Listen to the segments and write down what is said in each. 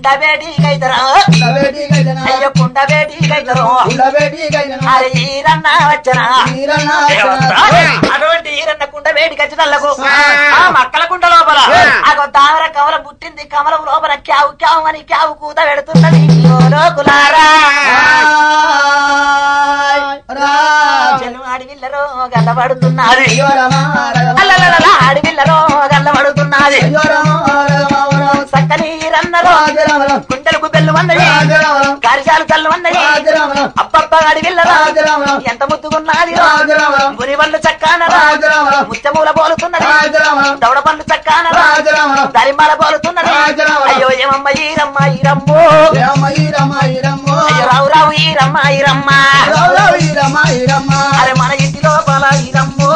బేటీ కైతరా అయ్య కుండ బేటీ కైతరు అరే ఈరన్న వచ్చరా అటువంటి ఈరన్న కుండ వేడి ఖచ్చితల్లకు ఆ మక్కల కుండ లోపల అగో తామర కమల పుట్టింది కమలం లోపల క్యావు క్యావు అని క్యావు కూత పెడుతున్నది ఓ లోకులారా చెలు అడవిల్లరో గల్లబడుతున్నది అల్లలలల అడవిల్లరో గల్లబడుతున్నది సక్కని రన్నరో కుండలకు బెల్లు అన్నది కారిశాలు చల్లు అన్నది అబ్బబ్బ అడవిల్లరా ఎంత ముద్దుకున్నది ముని వాళ్ళు చక్కానరా ముత్యమూల పోలుతున్నది దవడ పండ్లు చక్కానరా దరిమాల పోలుతున్నది అయ్యో ఏమమ్మ ఈరమ్మ ఈరమ్మో అయ్యో రావు రావు ఈరమ్మ ఈరమ్మ అరే మన ఇంటి లోపల ఈరమ్మో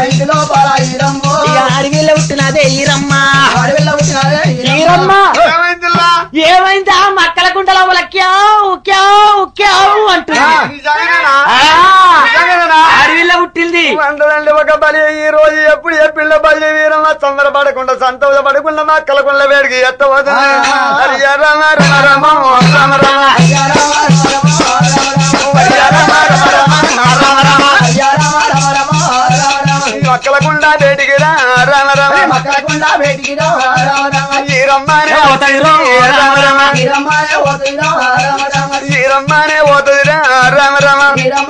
ఇక అడవిలో పుట్టినదే ఈరమ్మ ఈరమ్మ ఏమైందిలా ఏమైందా మక్కల కుండ లోపల క్యావు క్యావు క్యావు అంటుంది నిజంగానా? ఆ, నిజంగానా? అడవిలో పుట్టింది వందలండి ఒక బలి ఈ రోజు ఎప్పుడు ఏ పిల్ల బలి వీరమ్మ తొందర పడకుండా సంతోష పడకుండా మా కలకుండా వేడికి ఎత్తవద్దు హరి రమ రమ రమ రమ రమ మక్కలకుండా వేడికి రా రమ రమ ఈ రమ్మనే రమ రమ ఈ రమ్మనే పోతుంది రా రమ రమ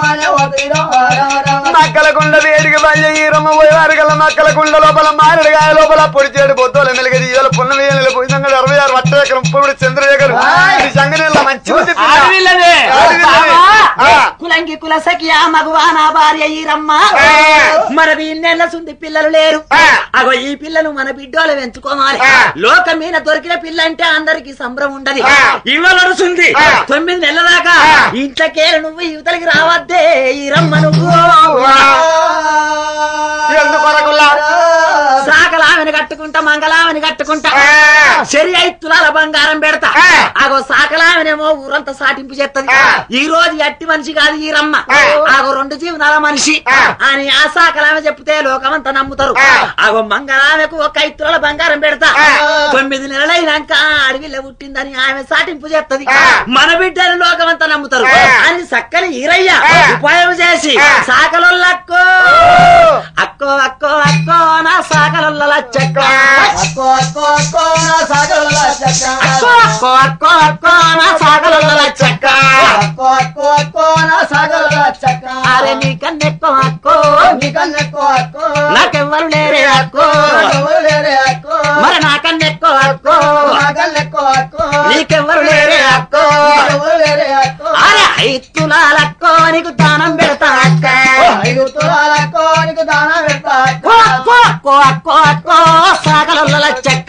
మక్కల కుండ వేడికి బల్లి ఈ రమ్మ పోయేవారు గల మక్కల కుండ లోపల మారడుగాయ లోపల పొడి చేడు బొద్దోల మెలిగది ఇవాళ పున్న వేయలు పోయినాక అరవై ఆరు వట్ట ఎకరం ఇప్పుడు చంద్రశేఖర్ ఈ సంగనీళ్ళ మంచి ఉంది పిల్ల. అడవిల్లదే అడవిల్లదే. ఆ. కులంగి కుల సఖియా మగువా నా భార్య ఈరమ్మ ఆ. మన వీణెల్ల సుంది పిల్లలు లేరు ఆ. అగో ఈ పిల్లలు మన బిడ్డోలు పెంచుకోవాలి ఆ. లోకం మీద దొరికిన పిల్ల అంటే అందరికి సంబరం ఉండదు ఆ. ఇవాళ నడుస్తుంది ఆ. తొమ్మిది నెలల దాకా ఆ. ఇంట్లోకే నువ్వు యువతలకి రావద్దే ఈరమ్మ నువ్వు ఎందుకొరకుల్లా? సాకలామని కట్టుకుంటా మంగళామని కట్టుకుంటా ఆ. సరి ఐదు తులాల బంగారం పెడతా ఆ. ఆగో సాకలామనేమో ఊరంతా సాటింపు చేస్తది ఆ. ఈ రోజు ఎట్టి మనిషి కాదు ఈ రమ్మ ఆ. ఆగో రెండు జీవనాల మనిషి ఆ. అని ఆ సాకలామె చెప్తే లోకమంతా నమ్ముతారు ఆ. ఆగో మంగళామెకు ఒక ఐదు తులాల బంగారం పెడతా ఆ. తొమ్మిది నెలలైనాక అడవిలో పుట్టిందని ఆమె సాటింపు చేస్తది ఆ. మన బిడ్డని లోకమంతా నమ్ముతారు ఆ. అని సక్కని ఈరయ్య ఆ. ఉపాయం చేసి ఆ. సాకలొల్లక్కో అక్కో అక్కో అక్కో నా సాకలొల్ల చెక్క అక్కో అక్కో అక్కో అక్కో నా సాగలలో చెక్క అరే నీకన్నెక్కో అక్కో నాకెవ్వరు లేరే అక్కో మరి నాకన్నెక్కో అక్కో నీకెవ్వరు లేరే అక్కో అరే ఐతులాలక్కో నీకు దానం పెడతా అక్క అక్కో అక్కో అక్కో అక్కో అక్కో సాగలలో చెక్క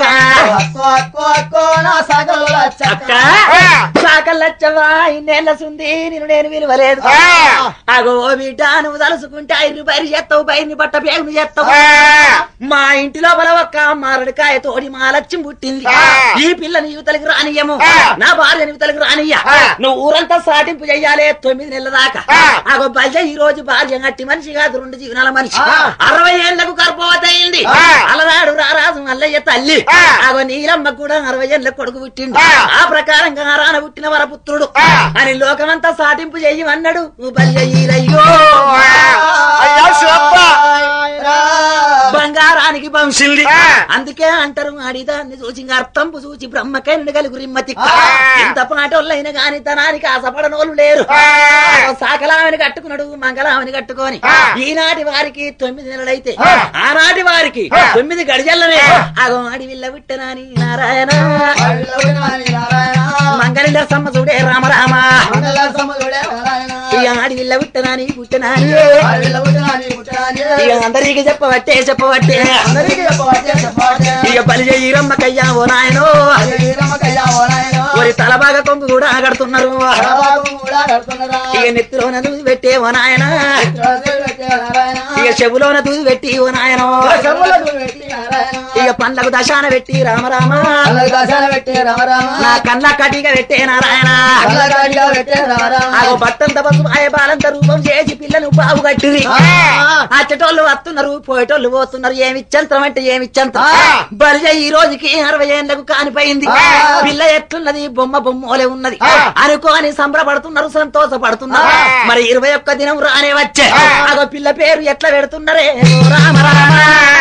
అక్క సాగలచ్చవా ఇన్నేళ్ళ సుంది నేను నేను విలువలేదు ఆ. అగో బిడ్డ నువ్వు తలుసుకుంటే ఐదు బయలు చేస్తావు బయని బట్ట పేగులు చేస్తావు ఆ. మా ఇంటి లోపల ఒక్క మారడికాయ తోడి మా లక్ష్యం పుట్టింది ఆ. ఈ పిల్లని యువతలకు రానియము ఆ. నా భార్య యువతలకు రానియ్య ఆ. నువ్వు ఊరంతా సాటింపు చెయ్యాలి తొమ్మిది నెలల దాకా ఆ. అగో బల్జ ఈ రోజు భార్య గట్టి మనిషి కాదు రెండు జీవనాల మనిషి ఆ. అరవై ఏళ్లకు గర్భవతి అయింది ఆ. అలనాడు రారాజు మల్లయ్య తల్లి ఆ. అగో నీలమ్మ కూడా అరవై ఏళ్ళ కొడుకు పుట్టిండు ఆ. ఆ ప్రకారంగా రాన పుట్టిన వరపుత్రుడు ఆ. అని లోకమంతా సాటింపు చెయ్యమన్నాడు బల్జ ఈరయ్యో అయ్యా శివప్ప బంగారానికి వంశిల్ది ఆ. అందుకే అంటారు ఆడిదాన్ని చూసి అర్థంపు చూసి బ్రహ్మకైన కలుగు రిమ్మతి ఆ. ఎంత పాటోళ్ళైనా గాని తనానికి ఆశపడనోళ్ళు లేరు ఆ. సాకలామని కట్టుకున్నాడు మంగళామని కట్టుకొని ఆ. ఈనాటి వారికి తొమ్మిది నెలలైతే ఆ. ఆనాటి వారికి ఆ. తొమ్మిది గడిజల్లనే ఆ. అగో ఆడి విల్ల విట్టనాని నారాయణ మంగళ సమ్మ చూడే రామ రామ ఇక ఆడి విల్ల విట్టనాని పుట్టనాని ఇక అందరికి చెప్పవట్టే చెప్పవట్టే ఇక పని చేయి రమ్మకయ్యా ఓ నాయనో ఒరి తల బాగా కొంగు కూడా కడుతున్నారు ఇక నెత్తిలోన దూది పెట్టే ఓ నాయన ఇక చెవులోన దూది పెట్టి ఓ నాయనో ఇక పండ్లకు దశాన పెట్టి రామ రామ పెట్టే రామ రామ నా కళ్ళ కటిగా పెట్టే నారాయణ కళ్ళగాడిగా పెట్టే రామ రామ ఆగో బట్టంత బస్సు ఆయ బాలంత రూపం చేసి పిల్లను బావు కట్టింది అచ్చటోళ్ళు వస్తున్నారు పోయేటోళ్ళు పోతున్నారు ఏమి చంత్రం అంటే ఏమి చంత్రం బలిజ ఈ రోజుకి అరవై ఏళ్ళకు కానిపోయింది పిల్ల ఎట్లున్నది బొమ్మ బొమ్మోలే ఉన్నది అనుకోని సంబరపడుతున్నారు సంతోషపడుతున్నారు మరి ఇరవై ఒక్క దినం రానే వచ్చే అగో పిల్ల పేరు ఎట్లా పెడుతున్నారే ఓ రామ రామ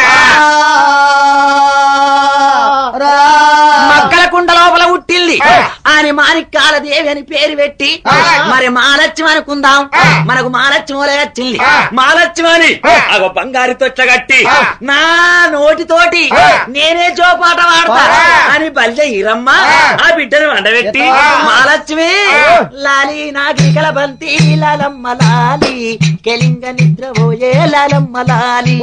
మక్కల కుండ లోపల పుట్టింది అని మాణిక్యాల దేవి అని పేరు పెట్టి మరి మాలత్యం అనుకుందాం మనకు మాలత్యం వచ్చింది మాలత్యం అని అగో బంగారి తొట్ల కట్టి నా నోటితోటి నేనే జోపాట వాడతా అని బల్లె ఈరమ్మ ఆ బిడ్డను వండబెట్టి మాలక్ష్మి లాలి నాగికల బంతి లాలమ్మ లాలి కెలింగ నిద్ర పోయే లాలమ్మ లాలి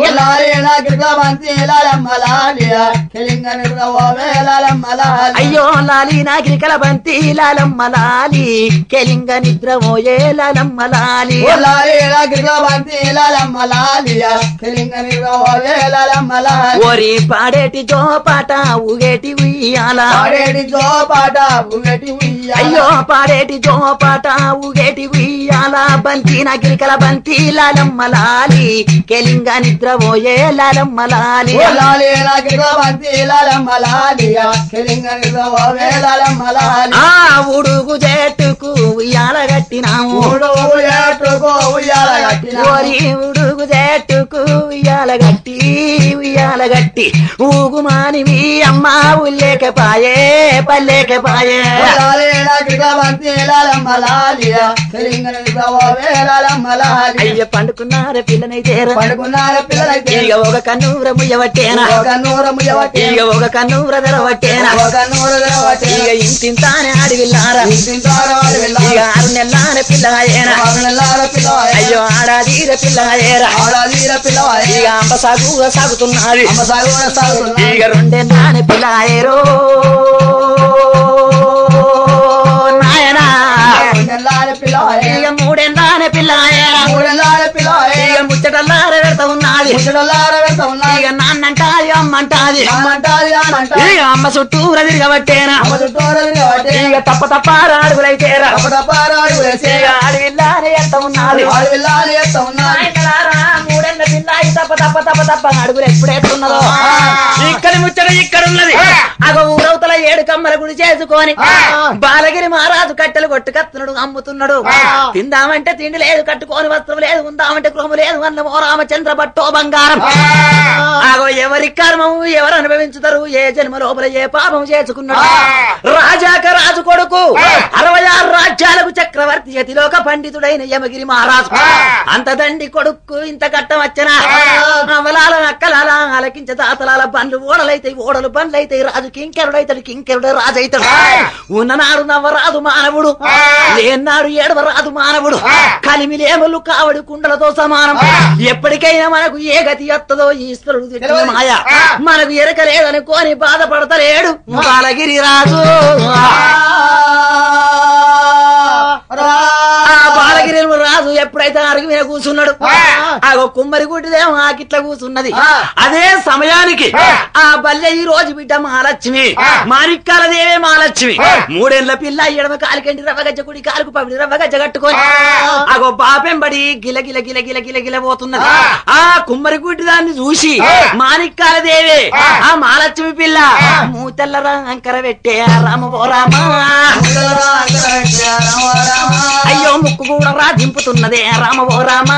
అయ్యో లాలి నాగికల బంతి లాలమ్మ లాలి కెలింగ నిద్ర పోయే లాలమ్మ లాలి ఓరి పాడేటి జోపాట ఊగేటి ఉయ్యాల అయ్యో పాడేటి జోపాట ఊగేటి ఉయ్యాల బంతి నగిరికల బంతి లాలమ్మ లాలి కెలింగ నిద్ర పోయే లాలమ్మ లాలి ఆ ఉడుగు జట్టుకు ఉయ్యాల కట్టినాము ఓరి ఉడుగు జట్టుకు ఉయ్యాల గట్టి ఉయ్యాల గట్టి ఊగు మానివి అమ్మ ఉల్లేకపాయే పల్లేకపాయే అయ్య పండుకున్నార పిల్లనైతేరా పడుకున్నార పిల్లలైతే ఇక ఒక కన్నూర ముయ్యవట్టేనా ఒక నూరము ఎవటి ఇక ఒక కన్నూర తెరవట్టేనా ఒక నూరు తెరవటి ఇక ఇంతింతానే అడిగిల్లారా ఇంటింటారు వాళ్ళు ఇక వెళ్ళారు ఆరు నెల్లానే పిల్లగాయేనా పగలెల్లార పిల్లవాయే అయ్యో ఆడాదీర పిల్లగాయేరా ఆడాదీర పిల్లవాయే ఇక అంబ సాగు సాగుతున్నది అమ్మ సాగు కూడా సాగుతున్నా ఇక రెండెల్లానే పిల్లగాయేరో నాయనా రెండెల్లార పిల్లవాయే ఇక మూడెల్లానే పిల్లగాయేరా మూడెల్లార పిల్లవాయే ఇక ముచ్చటల్లారే పెడతా ఉన్నది ముసడల్లార వెళ్తా ఉన్నా ఇక నాన్నంటాది అమ్మంటాది అమ్మంటాది అనంటాది ఇక అమ్మ చుట్టూర తిరగబట్టేనా అమ్మ చుట్టూరు కాబట్టి ఇక తప్ప తప్ప అడుగులైతేరా తప్పరాడు వేసే ఇక అడవిల్లానే ఎంత ఉన్నది వాళ్ళు వెళ్ళాలి చేస్తా ఉన్నారు నాయనలారా, మూడేళ్ల పిల్లాయి తప్ప తప్ప తప్ప తప్ప అడుగులు ఎప్పుడెట్టున్నదో ఇక్కడ ముచ్చట ఇక్కడ ఉన్నది అగ ఊరవతల ఏడు కమ్మల గుడి చేసుకొని బాలగిరి మహారాజు కట్టెలు కొట్టుకత్తున్నాడు అమ్ముతున్నాడు తిందామంటే తిండి లేదు కట్టుకోని వస్త్రం లేదు ఉందామంటే గృహము లేదు అన్నమో రామచంద్ర పట్టో బంగారం ఆగో ఎవరి కర్మము ఎవరు అనుభవించుతారు ఏ జన్మ లోపల ఏ పాపం చేసుకున్నాడు రాజాక రాజు కొడుకు అరవై ఆరు రాజ్యాలకు చక్రవర్తి యతిలోక పండితుడైన యమగిరి మహారాజు అంత దండి కొడుకు ఇంత కట్టం వచ్చనా అవలాల అక్కలాల అలకించ తాతలాల బండ్లు ఓడలైతాయి ఓడలు బండ్లైతాయి రాజు కింకెరుడైతాడు కింకెరుడు రాజు అవుతాడు ఉన్ననాడు నవ్వరాదు మానవుడు లేనాడు ఏడవ రాదు మానవుడు కలిమిలేములు కావడి కుండలతో సమానం ఎప్పటికైనా మనకు ఏ గతి వస్తుందో ఈశ్వరుడు తెచ్చిన మాయ మనకు ఎరక లేదనుకోని బాధపడతలేడు బాలగిరి రాజు ఆ బాలగిరి రాజు ఎప్పుడైతే అరుగు మీద కూర్చున్నాడు ఆ కుమ్మరి గుడ్డిదేమో ఆకిట్ల కూర్చున్నది అదే సమయానికి ఆ బల్లె ఈ రోజు బిడ్డ మహాలక్ష్మి మాణిక్కాల దేవే మహాలక్ష్మి మూడేళ్ల పిల్ల ఎడమ కాలికంటి రవ్వగజ్జ కుడి కాలుకు పవిడి రవ్వగజ్జ కట్టుకొని అగో బాపెంబడి గిల గిల గిల గిల గిల గిల పోతున్నది ఆ కుమ్మరి గుడ్డి దాన్ని చూసి మాణిక్కాల దేవే ఆ మహాలక్ష్మి పిల్ల మూతెల్ల రంకర పెట్టే రామ ఓ రామ అయ్యో ముక్కు కూడా రా దింపుతున్నదే రామ ఓ రామ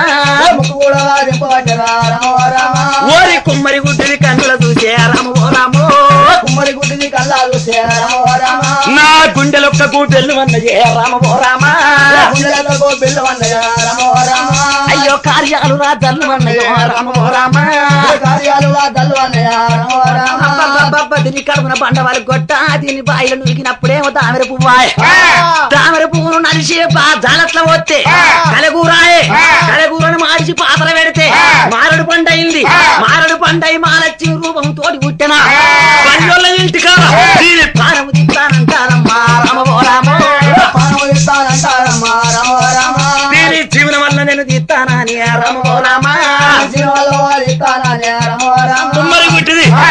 ఓరి కుమ్మరి గుడ్డిని కన్నుల చూసే రామ ఓ రామో కుమ్మరి గుడ్డిని కల్లా చూసే రామ నా గుండెలొక్క గుడ్డెలు అన్నదే రామ ఓ రామ గుండెలతో బిల్లు అన్నయ్య రామ రామ అయ్యో కార్యాలు రా దల్లు అన్నయ్యో రామ ఓ రామ కార్యాలు దల్లు అన్నయ్య రామ రామ అబ్బబ్బబ్బబ్బ, దీని కడుపున బండవాళ్ళు కొట్ట దీని బాయిలు నురికినప్పుడేమో తామర పువ్వాయ్ తామర పువ్వును నలిసి జాలట్ల పోతే కలగూరాయే కలగూరను మార్చి పాత్ర పెడితే మారడు పంట అయింది మారడు పంట అయి మాలచ్చి రూపం తోటి పుట్టిన పల్లెళ్ళ ఇంటికా దీని ప్రాణము తిప్పానంటారమ్మా రామ ఓ రామ పానము ఇస్తానంటారమ్మా రామ రామ దీని జీవనం వల్ల నేను తీస్తానని రామ ఓ రామ జీవాలో వాడు ఇస్తానని రామ రామ కుమ్మరి గుట్టిది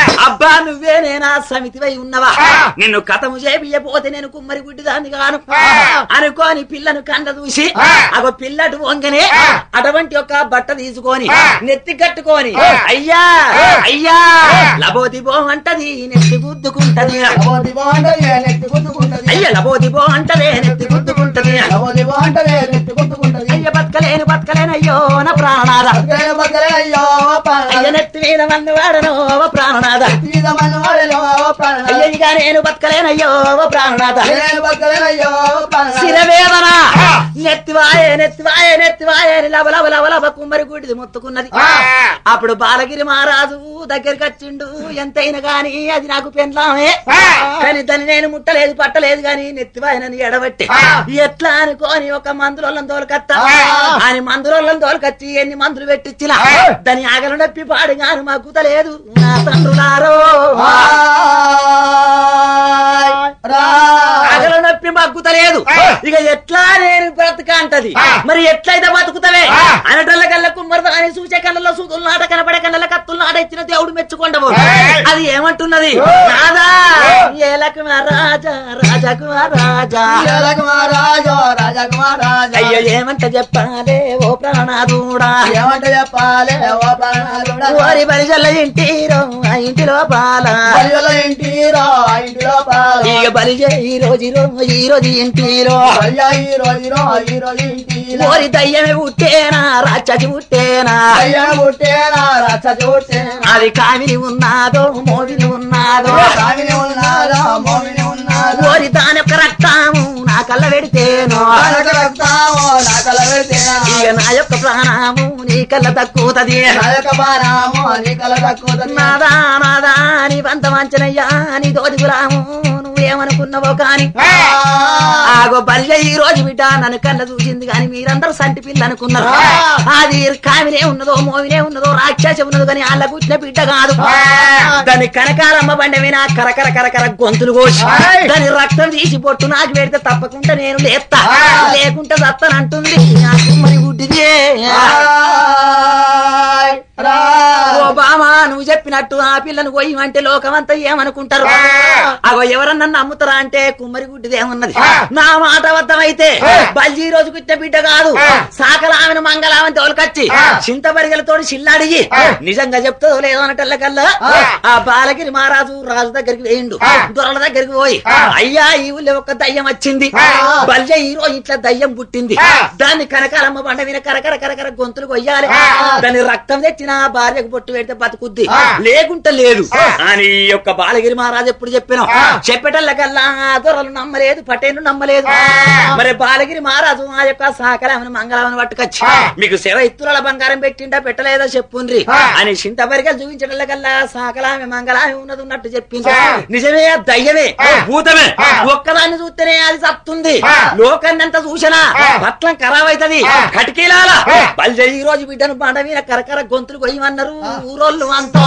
సమితివై ఉన్నవా నిన్ను కథము చేపియపోతే నేను కుమ్మరి గుడ్డి దాన్ని గాను అనుకోని పిల్లను కండ చూసి అగో పిల్లటు వంగనే అటువంటి ఒక బట్ట తీసుకొని నెత్తి కట్టుకొని అయ్యా అయ్యా లబోది బో అంటది నెత్తి గుద్దుకుంటది లబోది బాగుంటది నెత్తి గుద్దుకుంటది అయ్య లబోది బో అంటదే నెత్తి గుద్దుకుంటది లబోది బాగుంటది నెత్తి గుద్దుకుంటది అయ్య బతకలేను బతకలేను అయ్యో నా ప్రాణాద బతకలే బతకలే అయ్యో అయ్య నెత్తి మీద మందు వాడను ఓ ప్రాణనాథ ప్రాణ వాడలో ప్రాణ అయ్య ఇక నేను బతకలేనయ్యో ఓ ప్రాణనాథ నేను బతకలే అయ్యో ప్రాణ శిరవేదన నెత్తివాయే నెత్తివాయే నెత్తివాయే అని లవ లవ లవ లవ కుమ్మరి గుడిది మొత్తుకున్నది అప్పుడు బాలగిరి మహారాజు దగ్గరికి వచ్చిండు ఎంతైనా గాని అది నాకు పెండ్లామే కానీ దాన్ని నేను ముట్టలేదు పట్టలేదు గాని నెత్తివాయనని ఎడబట్టి ఎట్లా అనుకోని ఒక మందులోళ్ళని తోలకత్తా అని మందులోళ్ళని తోలకచ్చి ఎన్ని మందులు పెట్టించిన దాని ఆగలు నొప్పి పాడు గాను మా కుతలేదు నా తండ్రులారో ఆగల నొప్పి మగ్గుతలేదు ఇక ఎట్లా నేను బ్రతక అంటది మరి ఎట్లయితే బతుకుతవే అనటల్ల కళ్ళ కుమ్మరితో అని సూచే కళ్ళలో సూతులు నాట కనపడే కళ్ళ కత్తులు నాట ఇచ్చిన దేవుడు మెచ్చుకొండవు అది ఏమంటున్నది నాదా ఏలకు రాజా రాజాకు రాజా రాజకుమారాజో రాజకుమారాజా అయ్యో ఏమంట చెప్పాలే ఓ ప్రాణాదుడా ఏమంటే చెప్పాలి ఓ ప్రాణాలుడా ఓరి బలిజల్ల ఇంటిరో ఆ ఇంటి లోపాల బలివల ఇంటిరో ఇంటిలో పాలు ఇక బలిజే ఈ రోజు ఈ రోజు ఈ రోజు ఇంటిలో అయ్యా ఈ రోజు ఈ రోజు ఈ రోజు ఇంటిలో ఓరి దయ్యమే పుట్టేనా రాక్షసి పుట్టేనా అయ్యా పుట్టేనా రచ్చ చూటేనా అది కామిని ఉన్నాదో మోగిని ఉన్నాదో కామిని ఉన్నారా మోమిని ఉన్నారా ఓరి దాని యొక్క రక్తము నా కళ్ళ పెడితేనో కనక రక్తామో నా కల పెడితేనా ఇక నా యొక్క ప్రాణము నీ కళ్ళ తక్కువది నా యొక్క బాణామో నీ కల తక్కువ నాదా నాదా నీ బంత మంచనయ్యా నీ దోదిగురాము నువ్వేమనుకున్నావో కాని ఆగో బల్య ఈ రోజు బిడ్డ నన్ను కళ్ళ చూసింది కానీ మీరందరూ సంటి పిల్ల అనుకున్నారు అది కామినే ఉన్నదో మోవినే ఉన్నదో రాక్షస ఉన్నదో కానీ వాళ్ళ పుట్టిన బిడ్డ కాదు దాని కనకారమ్మ బండి మీద కరకర కరకర గొంతులు కోసి దాని రక్తం తీసి పొట్టు నాకు పెడితే తప్పకుండా నేను లేస్తా లేకుంటే చస్తానంటుంది నా కుమ్మరి గుడ్డిది ఓ బామా నువ్వు చెప్పినట్టు ఆ పిల్లను పోయిమంటే లోకమంతా ఏమనుకుంటారు అగో ఎవరన్నా నమ్ముతారా అంటే కుమ్మరి గుడ్డిదేమున్నది నా మాట అబద్ధమైతే బల్జీ రోజు పుట్టిన బిడ్డ కాదు సాకలామెను మంగళామని తోలుకొచ్చి చింతబరిగలతో చిల్లాడిగి నిజంగా చెప్తుందో లేదో అనటల్లకల్లా ఆ బాలగిరి మహారాజు రాజు దగ్గరికి వేయిండు దొరల దగ్గరికి పోయి అయ్యా ఈ ఊళ్ళో ఒక దయ్యం వచ్చింది బల్జ ఈ రోజు ఇట్లా దయ్యం పుట్టింది దాన్ని కనకాలమ్మ బండ మీద కరకర కరకర గొంతులు కొయ్యాలి దాని రక్తం తెచ్చిన భార్యకు పొట్టు పెడితే బతుకుద్ది లేకుంటే లేదు అని ఈ యొక్క బాలగిరి మహారాజు ఎప్పుడు చెప్పిన చెప్పేటల్లకల్లా ఆ దొరలు నమ్మలేదు పటేలు నమ్మలేదు మరి బాలగిరి మహారాజు ఆ యొక్క సాకరామని మంగళామని పట్టుకొచ్చి మీకు శివ ఇత్తుల బంగారం పెట్టిండా పెట్టలేదో చెప్పుండ్రి అని చింతబరికలు చూపించటల్లకల్లా సాకలామి మంగళామి ఉన్నది ఉన్నట్టు చెప్పింది నిజమే ఆ దయ్యమే భూతమే ఒక్కదాన్ని చూస్తేనే అది సత్తుంది లోకాన్నంతా చూసినా పట్లం ఖరాబ్ అవుతుంది కటికీలాల బల్జ ఈ రోజు బిడ్డను బండ మీద కరకర గొంతులు కొయ్యమన్నారు ఊరోళ్ళు అంతా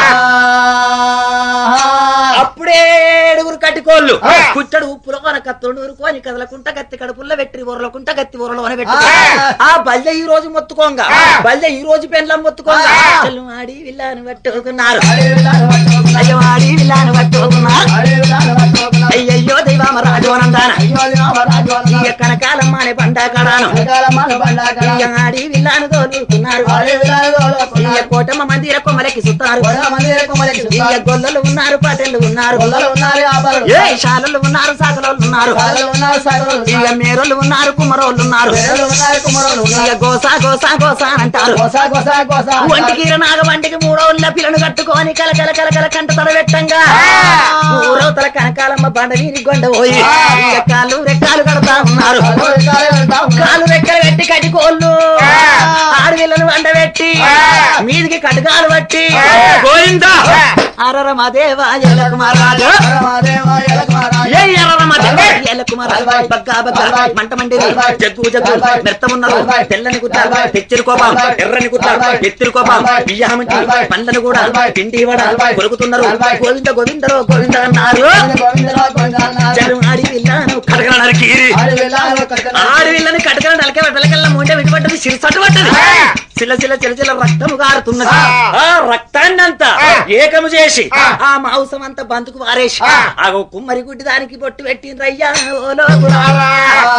అప్పుడే ఏడుగురు కట్టుకోళ్ళు కుట్టడు ఉప్పులో కొన కత్తుడు ఊరుకోని కదలకుంట కత్తి కడుపుల్లో పెట్టి ఊరలకుంట కత్తి ఊరలోన పెట్టి ఆ బల్జ ఈ రోజు మొత్తుకోంగా బల్జ ఈ రోజు పెండ్లం మొత్తుకోంగా అసలు ఆడి విల్లాను పట్టుకున్నారు అయ్యో ఆడి విల్లాను పట్టుకున్నారు అయ్యయ్యో దైవామ రాజోనందాన ఇక కనకాలమ్మ అనే పండాకడాను ఇక ఆడి విల్లాను తోలుతున్నారు ఇక కోటమ్మ మందిర కొమ్మలకి సుత్తారు ఇక గొల్లలు ఉన్నారు పాటలు ఉన్నారు ఏ శాలలు ఉన్నారు సాకలోళ్ళు ఉన్నారు ఇక మేరోళ్ళు ఉన్నారు కుమరోళ్ళు ఉన్నారు ఇక గోసా గోసా గోసా అని అంటారు ఒంటికి నాగ వంటికి మూడోళ్ళ పిల్లను కట్టుకొని కల కల కల కల కంట తడబెట్టంగా ఊరవతల కనకాలమ్మ బండ వీరి గొండ పోయి ఇక కాళ్ళు రెక్కాలు కడతా ఉన్నారు కాలు రెక్కలు పెట్టి కటికోళ్ళు ఆడవిళ్ళను వండ పెట్టి మీదికి కటకాలు పట్టి గోయిందా అరర మాదేవా ఎలకు మహారాజు ఏ ఎర్ర మాదేవా ఎలకు మహారాజు బగ్గా బగ్గా మంట మండిరి జగ్గు జగ్గు మెత్తమున్నారు తెల్లని కుత్తారు తెచ్చిరి కోపం ఎర్రని కుత్తారు ఎత్తిరి కోపం బియ్యమంటి పండ్లను కూడా పిండి వడ కొరుకుతున్నారు గోవింద గోవిందరో గోవింద అన్నారు జనం ఆడి విల్లాను కడగల నరికీరి ఆడవిల్లని కటకల నలకే వెడలకల్లా మూండే విడిపడ్డది సిరిసట్టు పడ్డది చిల్ల చిల్ల చిల్ల చిల్ల రక్తము గారుతున్నది ఆ రక్తాన్ని జగన్నంతా ఏకము చేసి ఆ మాంసం అంతా బంతుకు వారేసి ఆ కుమ్మరి గుడ్డి దానికి బొట్టు పెట్టిండ్రయ్యా ఓ లోకులారా.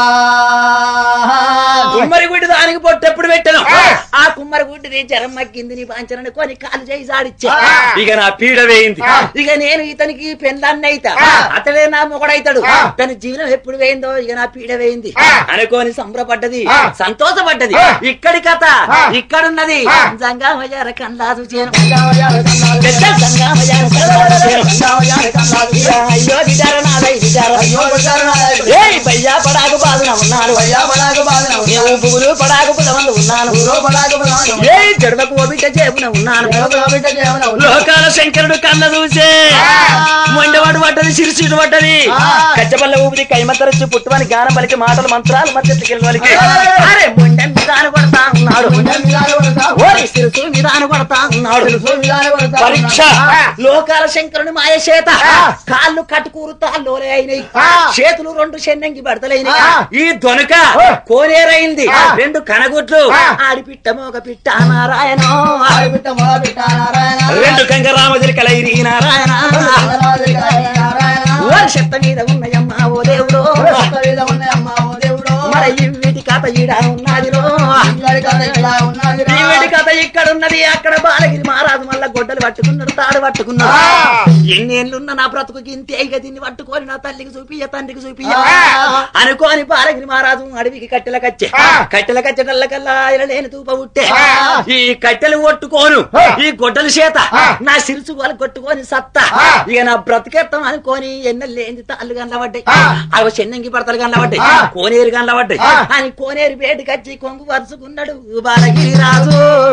కుమ్మరి గుడ్డి దానికి పొట్టు ఎప్పుడు పెట్టను ఆ కుమ్మరి గుడ్డిని జరం మగ్గింది నీ పంచనని కొని కాలు చేయి జాడిచ్చా ఇక నా పీడ వేయింది ఇక నేను ఇతనికి పెళ్ళాన్ని అయితా అతడే నా మొగడైతాడు తన జీవనం ఎప్పుడు వేయిందో ఇక నా పీడ వేయింది అనుకోని సంబరపడ్డది సంతోషపడ్డది ఇక్కడి కథ ఇక్కడున్నది జంగామయ్యార కల్లాదు చేను పెద్ద జంగామయ్యార కల్లాదు చేను అయ్యో విచార నాదై విచార ఏయ్ భయ్యా పడాకు బాధన ఉన్నాడు ఏమో పువ్వులు పడాకు పులవందు ఉన్నాను ఏ జడవకు ఓ బిడ్డ చేపున ఉన్నాను లోకాల శంకరుడు కళ్ళ చూసే మొండవాడు పడ్డది సిరిసిడు పడ్డది కచ్చబల్ల ఊపిరి కైమతరచి పుట్టువని గానం పలికి మాటలు మంత్రాలు మధ్య వాళ్ళకి అరే మొండ మిదాను కొడతా ఉన్నాడు ఓరి సిరుసు మిదాను కొడతా ఉన్నాడు పరీక్ష లోకాల శంకరుని మాయ చేత కాళ్ళు కట్టుకూరు తాళ్ళోలే అయినాయి చేతులు రెండు చెన్నంగి బడతలైనాయి ఈ దొనక కోనేరైంది రెండు కనగుట్లు ఆడిపిట్ట మోగ పిట్ట నారాయణ రెండు కంగరామదిరికలైరి నారాయణ ఓ చెత్త మీద ఉన్నాయమ్మా ఓ దేవుడు మరి ఈ వీటి కథ ఈడ ఉన్నదిరో ఈ వీటి కథ ఇక్కడ ఉన్నది అక్కడ బాలగిరి మహారాజు మళ్ళా గొడ్డలు పట్టుకున్నాడు తాడు పట్టుకున్నాడు ఎన్నేళ్ళున్న నా బ్రతుకుకి ఇంతే ఇక దీన్ని పట్టుకొని నా తల్లికి చూపియ తండ్రికి చూపియ అనుకోని బాలగిరి మహారాజు అడవికి కట్టెల కచ్చే కట్టెల కచ్చటల్లకల్లా ఇలా లేని తూప ఉట్టే ఈ కట్టెలు కొట్టుకోను ఈ గొడ్డల చేత నా సిరుసు వాళ్ళు కొట్టుకొని సత్తా ఇక నా బ్రతికెత్తాం అనుకోని ఎన్నెల్లేంది తాళ్ళు కనబడ్డాయి అవి చెన్నంగి పడతలు కనబడ్డాయి కోనేరు కనబడ్డాయి అని కోనేరు వేడి కచ్చి కొంగు వరుసుకున్నాడు బాలగిరి రాజు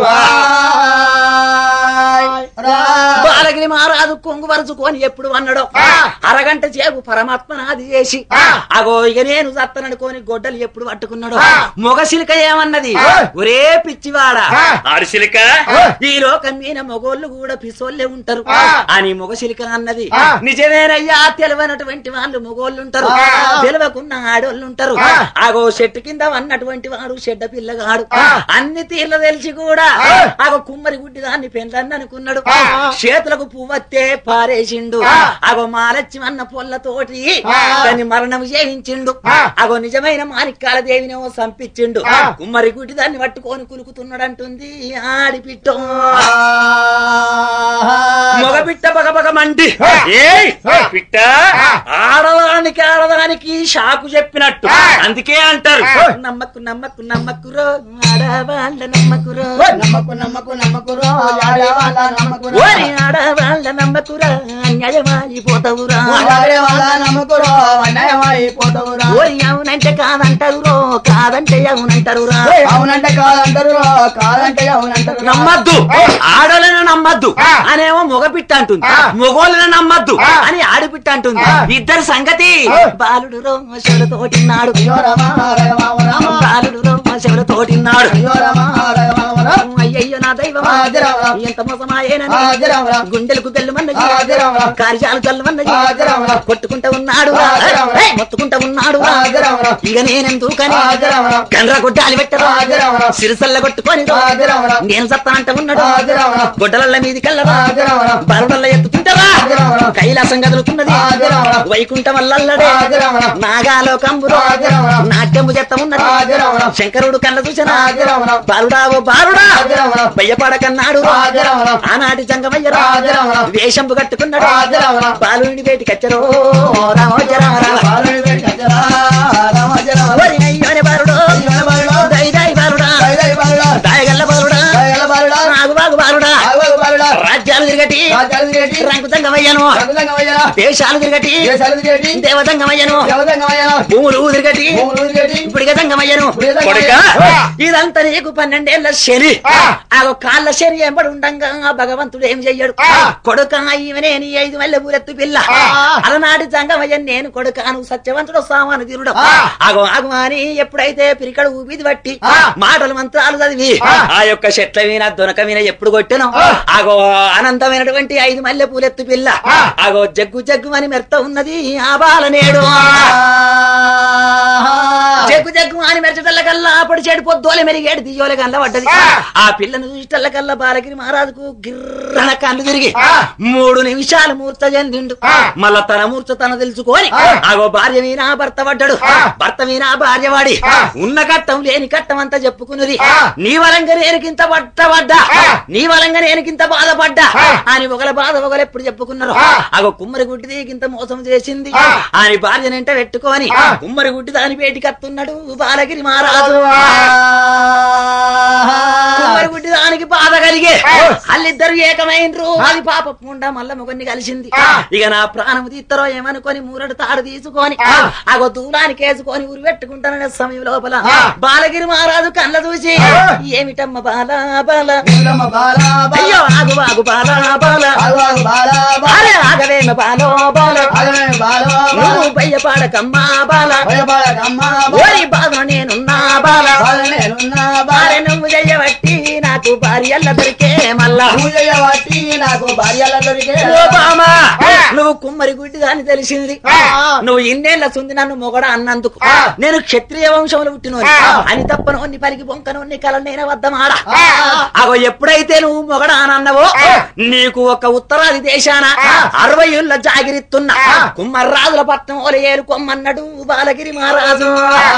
బాలగిరి మహారాజు కొంగు వరుచుకొని ఎప్పుడు అన్నాడో అరగంట చేపు పరమాత్మ నాది చేసి అగో ఇక నేను సత్తననుకోని గొడ్డలు ఎప్పుడు పట్టుకున్నాడో మొగ సిలిక ఏమన్నది ఒరే పిచ్చివాడ ఆరుసిలిక ఈ లోకం మీద మొగోళ్ళు కూడా పిసోళ్ళే ఉంటారు అని మొగ సిలిక అన్నది నిజమేనయ్యా తెలివనటువంటి వాళ్ళు మొగోళ్ళు ఉంటారు తెలివకున్న ఆడోళ్ళు ఉంటారు అగో చెట్టు కింద అన్నటువంటి వాడు చెడ్డ పిల్లగాడు అన్ని తీర్ల తెలిసి కూడా అగో కుమ్మరి గుడ్డి దాన్ని పెండ్లని అనుకున్నాడు చేతులకు పువ్వత్తే పారేసిండు అగో మాలచ్చి అన్న పొల్లతోటి దాన్ని మరణం చేయించిండు అగో నిజమైన మాణిక్కాల దేవిని సంపించిండు కుమ్మరి గుడ్డి దాన్ని పట్టుకొని కులుకుతున్నాడంటుంది ఆడిపిట్టో మగ పిట్ట పగ పగ మండి ఏయ్ పిట్ట ఆడదానికి ఆడదానికి షాకు చెప్పినట్టు అందుకే అంటారు నమ్మకు నమ్మకు నమ్మకురో ఆడవాళ్ళ నమ్మకురో నమ్మకు నమ్మకు నమ్మకురో ఆడవాళ్ళ నమ్మకురో ఓరి ఆడవాళ్ళ నమ్మకురా అన్యాయమైపోతావురా ఆడే వాళ్ళ నమ్మకురో అన్యాయమైపోతావురా ఓరి అవునంటే కాదంటారురో కాదంటే అవునంటారురా అవునంటే కాదంటారు కాదంటే అవునంటారు నమ్మద్దు ఆడోళ్ళని నమ్మద్దు అనేమో మొగపిట్ట అంటుంది మొగోళ్ళని నమ్మద్దు అని ఆడిపిట్ట అంటుంది ఇద్దరు సంగతి బాలుడు రోమశులతోటిన్నాడు అయ్యో రమ రమ రామ బాలుడు రోమశులతోటిన్నాడు అయ్యో రమ రమ రామ అయ్యయ్యో నా దైవం ఆదిరామ ఎంత మోసమాయేనని ఆదిరామ గుండెలకు తెల్లమన్నది ఆదిరామ కార్యాలు చల్లమన్నది ఆదిరామ కొట్టుకుంటా ఉన్నాడు ఆదిరామ ఏయ్, మొత్తుకుంటా ఉన్నాడు ఆదిరామ ఇక నేనెందుకని ఆదిరామ గండ్ర కొట్టాలి పెట్టరు ఆదిరామ సిరిసల్ల కొట్టుకొని ఆదిరామ నేను సత్తానంట ఉన్నాడు ఆదిరామ గొడ్డలల్ల మీది కల్లరా ఆదిరామ బరుడల్ల ఎత్తుకుంటారా ఆదిరామ కైలాసం కదులుతున్నది ఆదిరామ వైకుంఠం వల్లల్లడే ఆదిరామ నాగాలో కంబురు ఆదిరామ నాట్యము చెత్త ఉన్నది ఆదిరామ శంకరుడు కళ్ళ చూసిన ఆదిరామ బాలుడా ఓ బాలుడా ఆదిరామ భయపడకన్నాడు ఆదిరామ ఆనాటి జంగమయ్యరా ఆదిరామ వేషంపు కట్టుకున్నాడు ఆదిరామ బాలుని బయటికి వచ్చారు రామోజరామ బాలుని పెట్టి కచ్చరా రామ జరామ ఓరి అయ్యోని బాలుడు అయ్యో బాలుడా దై దై బాలుడా దై దై బాలుడా దాయగల్ల బాలుడా దయగల బాలుడా ఆగు బాగు బాలుడా ఆగోగు బాలుడా రాజ్యాలు తిరగటి రాజ్యాలు తిరిగేటి రంకు జంగమయ్యను రంగుదంగమయ్యా దేశాలు తిరగటి దేశాలు తిరిగేటి దేవతంగమయ్యను దేవదంగమయ్యా భూములు తిరగటి భూములు తిరిగేటి ఇప్పుడిగా జంగమయ్యను ఇప్పుడిగా కొడుక జంగమయ్యను. ఇదంతా నీకు పన్నెండేళ్ల శని ఆ కాళ్ళ శని ఎంబడి ఉండంగా ఆ భగవంతుడు ఏం చెయ్యడు కొడుక ఈమెనే నీ ఐదు మల్లె పూలెత్తు పిల్ల అలనాటి జంగమయ్య నేను కొడుక నువ్వు సత్యవంతుడు సామాను తీరుడు ఆగో ఆగు అని ఎప్పుడైతే పిరికడు ఊపిది బట్టి మాటలు మంత్రాలు చదివి ఆ యొక్క చెట్ల మీద దొనక మీద ఎప్పుడు కొట్టాను ఆగో అనంతమైనటువంటి ఐదు మల్లె పూలెత్తు పిల్ల ఆగో జగ్గు జగ్గు అని మెర్త ఉన్నది ఆ బాల నేడు జగ్గు జగ్గు జగ్గు అని మెరచటల్ల కల్లా అప్పుడు చెడు పొద్దోలే మెరిగేడు దియ్యోలే కల్లా పడ్డది ఆ పిల్లను చూసిటల్ల కల్లా బాలగిరి మహారాజుకు గిర్రన కళ్ళు తిరిగి మూడు నిమిషాలు మూర్త చెందిండు మళ్ళా తన మూర్త తన తెలుసుకొని ఆగో భార్య మీనా భర్త పడ్డాడు భర్త మీనా భార్య వాడి ఉన్న కట్టం లేని కట్టం అంతా చెప్పుకున్నది నీ వలంగా నేనుకింత పట్టబడ్డా నీ వలంగా నేనుకింత బాధపడ్డా అని ఒకల బాధ ఒకరు ఎప్పుడు చెప్పుకున్నారు ఆగో కుమ్మరి గుడ్డిది ఇంత మోసం చేసింది అని భార్యనంట పెట్టుకొని కుమ్మరి గుడ్డి దాని పేటికి అత్తున్నాడు బాలగిరి మహారాజు కుమ్మరి గుడ్డి దానికి బాధ కలిగే వాళ్ళిద్దరు ఏకమైనరు అది పాప పుండ మల్ల మొగన్ని కలిసింది ఇక నా ప్రాణం తీస్తారో ఏమనుకొని మూరడు తాడు తీసుకొని ఆగో దూలానికి వేసుకొని ఉరి పెట్టుకుంటాననే సమయం లోపల బాలగిరి మహారాజు కళ్ళ చూసి ఏమిటమ్మ బాల బాల నీలమ్మ బాలా బాలా అయ్యో ఆగు ఆగు బాల బాల ఆగు బాలా బాలా అరే ఆగవేమ బాలో బాల ఆగమే బాలా నువ్వు భయపడకమ్మా బాల భయపడకమ్మ ఓరి బాధ నేనున్నా బాల బాల నేనున్నా బాల బాలె నువ్వు చెయ్యబట్టి నాకు భార్యల్ల దొరికే మళ్ళా పూజయ్య వాటి నాకు భార్యల దొరికే ఓ బామా నువ్వు కుమ్మరి గుడ్డి అని తెలిసింది నువ్వు ఇన్నేళ్ల సుంది నన్ను మొగడ అన్నందుకు నేను క్షత్రియ వంశంలో పుట్టినోని అని తప్పనోన్ని పలికి బొంకనోన్ని కల నేను వద్దమాడ అగో ఎప్పుడైతే నువ్వు మొగడ అని అన్నవో నీకు ఒక ఉత్తరాది దేశాన అరవై ఏళ్ళ జాగిరిత్తున్న కుమ్మర్రాజుల పట్నం ఓల ఏరుకోమన్నాడు బాలగిరి మహారాజు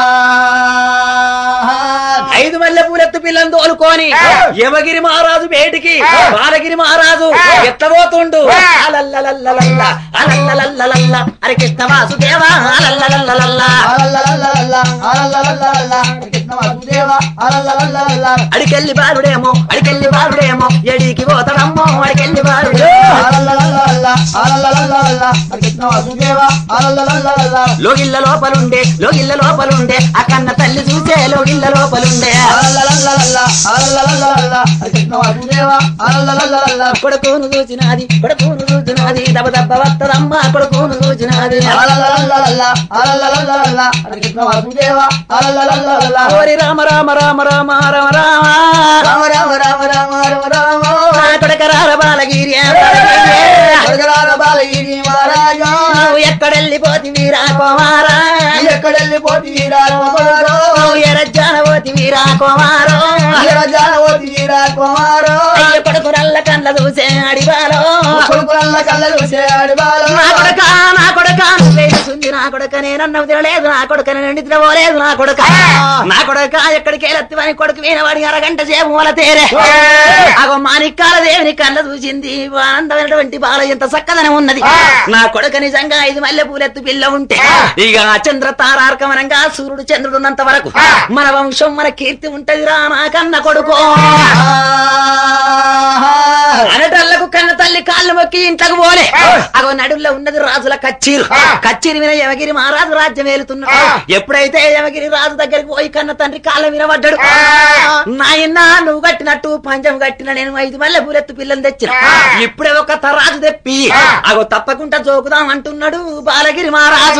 ఐదు మల్లె పూలెత్తు పిల్లని తోలుకొని యమగిరి మహారాజు బేటికి బాలగిరి మహారాజు ఎత్తబోతుండు అలల్లలల్లలల్ల, అలల్లలల్లలల్ల, హరి కృష్ణ వాసుదేవ అలల్లలల్లలల్ల. అడికెళ్ళి బాలుడేమో అడికెళ్ళి బాలుడేమో ఎడికి పోతాడమ్మో అడికెళ్ళి బాలుడే లోగిళ్ళ లోపలుండే లోగిళ్ళ లోపలుండే ఆ కన్న తల్లి చూసే లోగిళ్ళ లోపలుండే కొడుకును చూచినాది కొడుకును చూచినాది దబ దబ్బ వత్తదమ్మ కొడుకును చూచినాది ఓరి రామ రామ రామ రామ రామ రామ రామ రామ రామ రామ రామ రామ నా కొడక రార బాలగిరి కొడగరాల బాలగిరి మహారాజా నువ్వు ఎక్కడెళ్ళిపోతి రా కుమారా ఎక్కడెళ్ళిపోతి వీరాకుమారో నువ్వు ఎరజ్జాన పోతి వీరా కుమారో జానవతి వీరాకుమారో అయ్య కొడుకు నల్ల కళ్ళ చూసే అడివాలో కొడుకుల కళ్ళ చూసాడు బాలు నా కొడక నా కొడక నువ్వేస్తుంది నా కొడక నేనన్నవి తినలేదు నా కొడక నేను తినబోలేదు నా కొడక నా కొడక ఎక్కడికి వెళ్ళత్తివని కొడుకు వినవాడి అరగంట సేపు మూల తేరే అగో మాణిక్కాల దేవుని కళ్ళ చూసింది ఆనందమైనటువంటి బాల ఎంత చక్కదనం ఉన్నది నా కొడుక నిజంగా ఐదు మల్లె పూలెత్తు పిల్ల ఉంటే ఇక చంద్ర తారార్కమనంగా సూర్యుడు చంద్రుడు ఉన్నంత వరకు మన వంశం మన కీర్తి ఉంటది రా నా కన్న కొడుకో అనటల్లకు కన్న తల్లి కాళ్ళు మొక్కి ఇంట్లోకి పోలే అగో నడుల్లో ఉన్నది రాజుల కచ్చీరు కచ్చీరు మీద యమగిరి మహారాజు రాజ్యం ఏలుతున్నాడు ఎప్పుడైతే యమగిరి రాజు దగ్గరికి పోయి కన్న తండ్రి కాళ్ళ వినబడ్డాడు నాయనా నువ్వు కట్టినట్టు పంచం కట్టిన నేను ఐదు మల్లె పూలెత్తు పిల్లని తెచ్చిన ఇప్పుడే ఒక తరాజు తెప్పి అగో తప్పకుండా జోకుదాం అంటున్నాడు బాలగిరి మహారాజు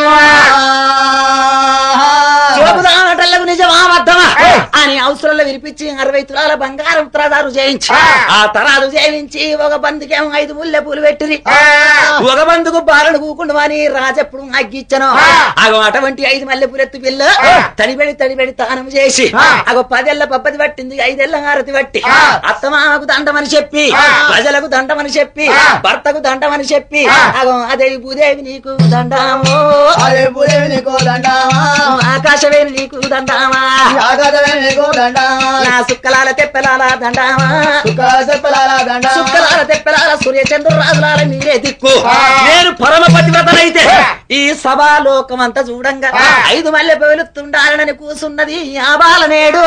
జోకుదామటల్లకు నిజమా అబద్ధమా అని అవసరంలో వినిపించి అరవై తులాల బంగారం తరాదారు చేయించి ఆ తరాదు చేయించి ఒక బందుకేమో ఐదు ముల్లె పూలు పెట్టింది ఒక బందుకు బాలను కూకుండా అని రాజెప్పుడు అగ్గిచ్చను అగో అటువంటి ఐదు మల్లె పూలెత్తు పిల్ల తడిబెడి తడిబెడి తానం చేసి అగో పదేళ్ల పప్పది పట్టింది ఐదేళ్ల హారతి పట్టి అత్తమామకు దండమని చెప్పి ప్రజలకు దండమని చెప్పి భర్తకు దండమని చెప్పి అగో అదే భూదేవి నీకు దండామో అరే పురేవి నీకో దండామా ఆకాశవేణి నీకు దండామా ఆగదవే నీకో దండామా నా సుక్కలాల తెప్పలాల దండామా సుఖ చెప్పలాల దండామా సుక్కలాల తెప్పలాల సూర్యచంద్ర రాజులాల మీరే దిక్కు నేను పరమ పతివ్రతనైతే ఈ సభాలోకం అంతా చూడంగా ఐదు మల్లె వెలుతుండాలని కూసున్నది ఆ బాలనేడు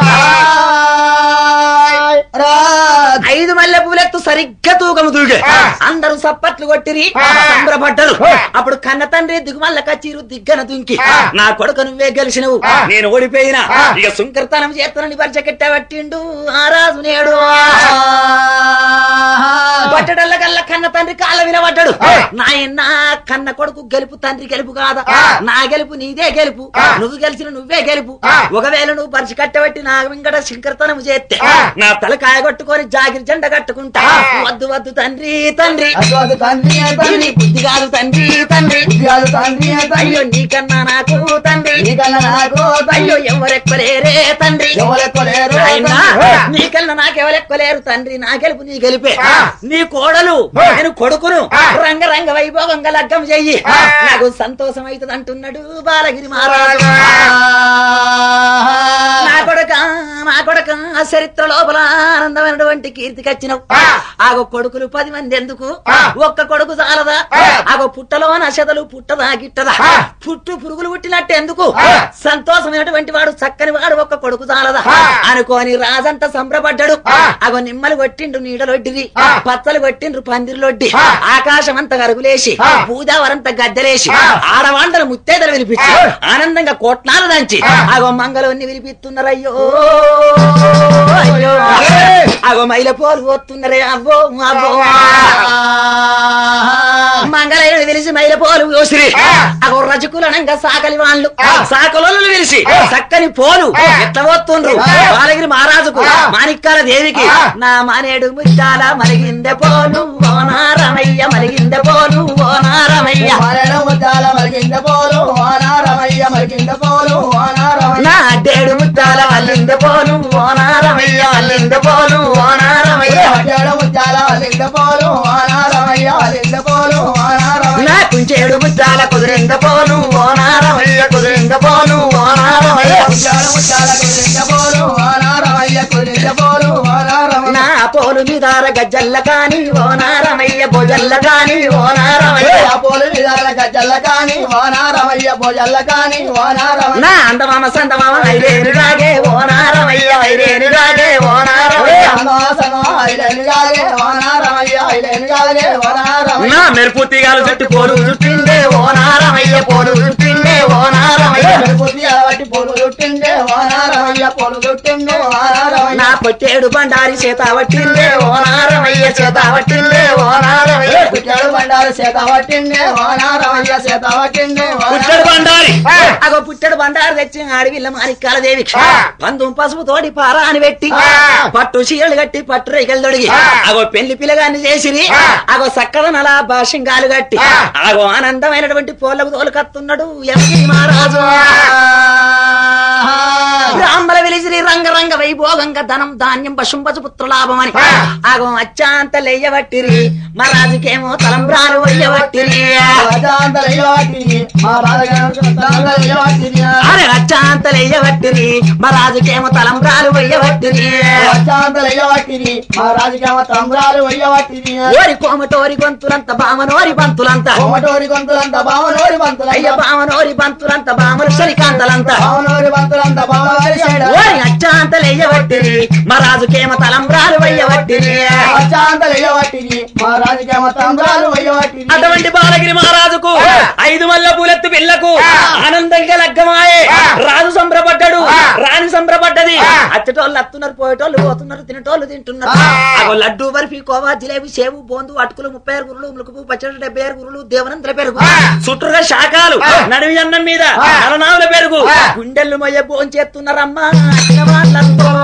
రాజ్ ఐదు మల్లె పూలెత్తు సరిగ్గా తూకము దూగే అందరూ సప్పట్లు కొట్టిరి సంబరపడ్డరు అప్పుడు కన్న తండ్రి దిగుమల్ల కచ్చీరు దిగ్గన దుంకి నా కొడుకు నువ్వే గెలిచినవు నేను ఓడిపోయినా ఇక సుంకర్తనం చేస్తానని పరిచ కెట్టబట్టిండు ఆ రాజు నేడు పట్టడల్ల గల్ల కన్న తండ్రి కాళ్ళ వినబడ్డాడు నాయన కన్న కొడుకు గెలుపు తండ్రి గెలుపు కాదా నా గెలుపు నీదే గెలుపు నువ్వు గెలిచిన నువ్వే గెలుపు ఒకవేళ నువ్వు పరిచి కట్టబట్టి నా వెంకట శంకరతనం చేస్తే నా తల కాయగొట్టుకొని జాగిరి జెండ కట్టుకుంటా వద్దు వద్దు తండ్రి తండ్రి అటు అటు తండ్రి ఏ ఇది తండ్రి నీ బుద్ధి కాదు తండ్రి తండ్రి ఇది కాదు తండ్రి ఏ తండ్రి అయ్యో నీకన్నా నాకు తండ్రి నీకన్నా నాకు తండ్రి అయ్యో ఎవరెక్కలేరే తండ్రి ఎవరెక్కలేరు నాయనా, తండ్రి. నీకన్నా నాకెవరెక్కలేరు తండ్రి నా గెలుపు నీ గెలిపే నీ కోడలు నేను కొడుకును రంగ రంగ వైభవంగా లగ్గం చెయ్యి నాకు సంతోషం అవుతుంది అంటున్నాడు బాలగిరి మహారాజు నా కొడక నా కొడక చరిత్ర లోపల ఆనందమైనటువంటి కీర్తికి వచ్చినవు ఆగో కొడుకులు పది మంది ఎందుకు ఒక్క కొడుకు చాలదా ఆగో పుట్టలో నశతలు పుట్టదా గిట్టదా పుట్టు పురుగులు పుట్టినట్టు ఎందుకు సంతోషమైనటువంటి వాడు చక్కని వాడు ఒక్క కొడుకు చాలదా అనుకోని రాజంతా సంబరపడ్డాడు అగో నిమ్మలు కొట్టిండ్రు నీడలొడ్డిరి పచ్చలు కొట్టిండ్రు పందిరిలొడ్డి ఆకాశం అంతా గరుగులేసి భూదావరంతా గద్దెలేసి ఆడవాండలు ముత్తేదలు వినిపించి ఆనందంగా కోట్లాలు దంచి అగో మంగళవన్ని వినిపిస్తున్నారయ్యో అయ్యో అగో మైల పోలు పోతున్నారే అబ్బో అబ్బో మంగళయ్యను పిలిచి మైల పోలు కోసిరి అగో రజకులనంగా సాకలి వాళ్ళు సాకలోళ్ళు పిలిచి చక్కని పోలు ఎట్లా పోతుండ్రు బాలగిరి మహారాజుకు మాణిక్యాల దేవికి నా మానేడు ముచ్చాల మలిగిందె పోలు ఓనారమయ్య మలిగిందె పోలు ఓనారమయ్య మరణ ముద్దాల మరిగింద పోలు వానారమయ్య మరిగింద పోలు వానారమయ్య నా అడ్డేడు ముచ్చాల మల్లిందె పోలు ఓనారమయ్య మల్లిందె పోలు ఓనారమయ్య మధ్యాహ్న ముద్దాల మరిగింద పోలు వానారమయ్య మరిగింద పోలు వానారమయ్య నా కుంచేడు ముచ్చాల కుదిరింద పోలు ఓనారమయ్య కుదిరింద పోలు ఓనారమయ్య మధ్యాహ్న ముద్దాల కుదిరింద పోలు వానారమయ్య కుదిరింద పోలు వానారమయ్య నా పోలు నిదార గజ్జల్ల కాని ఓనారమయ్య భుజల్ల కాని ఓనారమయ్య ఆ పోలు విధాల గజ్జల్ల కాని వానారమయ్య భోజల్ల కాని వానారమయ్య నా అందమామ సందమామ ఐదేని రాగే ఓనారమయ్య ఐదేని రాగే ఓనారమయ్య నా మెరుపు తీగాలు చుట్టూ పోలు చుట్టిందే ఓనారమయ్య పోలు చుట్టిందే ఓనారమయ్య నా పొట్టేడు బండారి చేత పట్టిందే ఓనారమయ్య చేత పట్టిందే ఓనారమయ్య పుట్టడు బండారి అగో పుట్టడు బండారు తెచ్చి ఆడవిల్ల మాణిక్యాల దేవి పందు పసుపు తోడి పారా అని పెట్టి పట్టు చీరలు కట్టి పట్టు రేగలు తొడిగి అగో పెళ్లి పిల్లగాన్ని చేసిరి అగో సక్కదనల భాషంగాలు కట్టి అగో ఆనందమైనటువంటి పోలకు తోలుకత్తున్నాడు ఎవరి మహారాజు బ్రాహ్మణ వెలిసిరి రంగరంగ వైభోగంగా ధనం ధాన్యం పశుంపసు పుత్ర లాభమని ఆగో అచ్చాంత లెయ్యబట్టిరి మహారాజుకేమో తలంబ్రాలు వయ్యబట్టిరి అరే అచ్చాంత లెయ్యబట్టిరి మహారాజుకేమో తలంబ్రాలు వయ్యబట్టిరి ఓరి కోమటోరి గొంతులంత బామనోరి బంతులంత కోమటోరి గొంతులంత బావనోరి బంతులంత అయ్య బామనోరి బంతులంత బామలు శనికాంతలంత బావనోరి బంతులంత బావనోరి సైడ ఓరి అచ్చాంత లెయ్యబట్టిరి మహారాజుకేమో తలంబ్రాలు వయ్యబట్టిరి అచాంతలయ్యవాటిని మా రాజకీయ తంత్రాలు అయ్యవాటిని అటువంటి బాలగిరి మహారాజుకు ఐదు మల్ల పూలెత్తు పిల్లకు ఆనందంగా లగ్గమాయే రాజు సంబరపడ్డాడు రాణి సంబరపడ్డది అచ్చటోళ్ళు అత్తున్నారు పోయేటోళ్ళు పోతున్నారు తినేటోళ్ళు తింటున్నారు అగో లడ్డు బర్ఫీ కోవా జిలేబి సేవు బోందు అటుకులు ముప్పై ఆరు గురులు ములుకుపు పచ్చడి డెబ్బై ఆరు గురులు దేవనంతర పెరుగు చుట్టూగా శాఖలు నడివి అన్నం మీద అలనావుల పెరుగు గుండెలు మొయ్య భోంచేస్తున్నారమ్మా అచ్చిన వాళ్ళందరూ.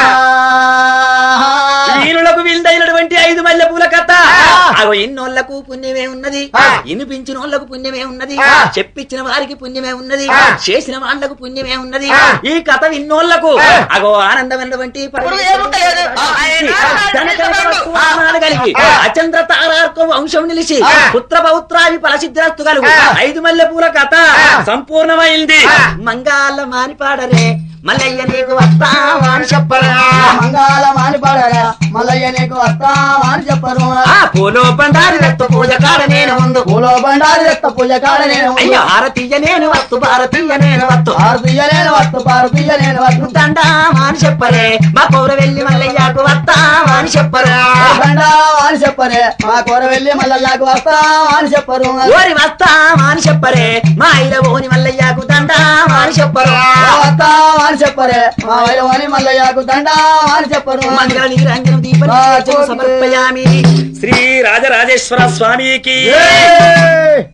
వీరులకు విందైనటువంటి ఐదు మల్లె పూల కథ అగో ఇన్నోళ్లకు పుణ్యమే ఉన్నది ఇనిపించిన వాళ్ళకు పుణ్యమే ఉన్నది చెప్పించిన వారికి పుణ్యమే ఉన్నది చేసిన వాళ్ళకు పుణ్యమే ఉన్నది ఈ కథ విన్నోళ్లకు అగో ఆనందమైనటువంటి ధనకనకవస్తువాహనాలు కలిగి అచంద్ర తారార్క వంశం నిలిచి పుత్ర పౌత్రాది ఫలసిద్ధిరస్తు కలుగు ఐదు మల్లె పూల కథ సంపూర్ణమైంది మంగాళ్ళ మానిపాడరే మల్లయ్య నీకు వస్తావా అని చెప్పరా మంగాళ మాని పడరా మల్లయ్య నీకు వస్తావా అని చెప్పరు ఆ పూలో బండారి రక్త పూజ కాడ నేను ముందు పూలో బండారి రక్త పూజ కాడ నేను అయ్యో భారతీయ నేను వత్తు భారతీయ నేను వత్తు భారతీయ నేను వస్తు భారతీయ నేను వస్తు దండామా అని చెప్పరే మా పౌర వెళ్ళి మల్లయ్యకు వస్తావా అని చెప్పరు దండావా అని చెప్పరే మా కూర వెళ్ళి మల్లయ్యకు వస్తావా అని చెప్పరు ఓరి వస్తావా అని చెప్పరే మా ఇల ఓని మల్లయ్యకు దండామా అని చెప్పరు వస్తావా అని చెప్పరే మా వైరవని మల్లయ్యకు దండావా అని చెప్పరు మంగళ నీరంజనం దీపం సమర్పయామి శ్రీ రాజరాజేశ్వర స్వామికి జై.